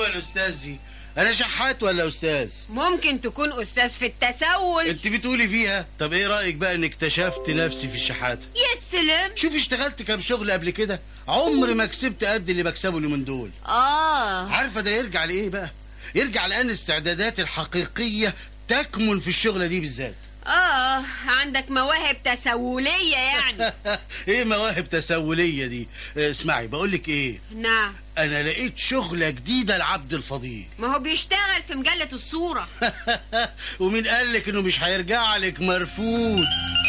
الاستاذ دي انا شحات ولا استاذ ممكن تكون استاذ في التسول انت بتقولي فيها طب ايه رايك بقى ان اكتشفت نفسي في الشحاته يا سلام شوفي اشتغلت كام شغل قبل كده عمري ما كسبت قد اللي بكسبه اليومين دول اه عارفه ده يرجع لايه بقى يرجع لان استعداداتي الحقيقيه تكمن في الشغله دي بالذات اه عندك مواهب تسولية يعني ايه مواهب تسوليه دي اه، اسمعي بقولك ايه نعم انا لقيت شغله جديده لعبد الفضيل ما هو بيشتغل في مجلة الصورة ومين قالك انه مش هيرجع لك مرفوض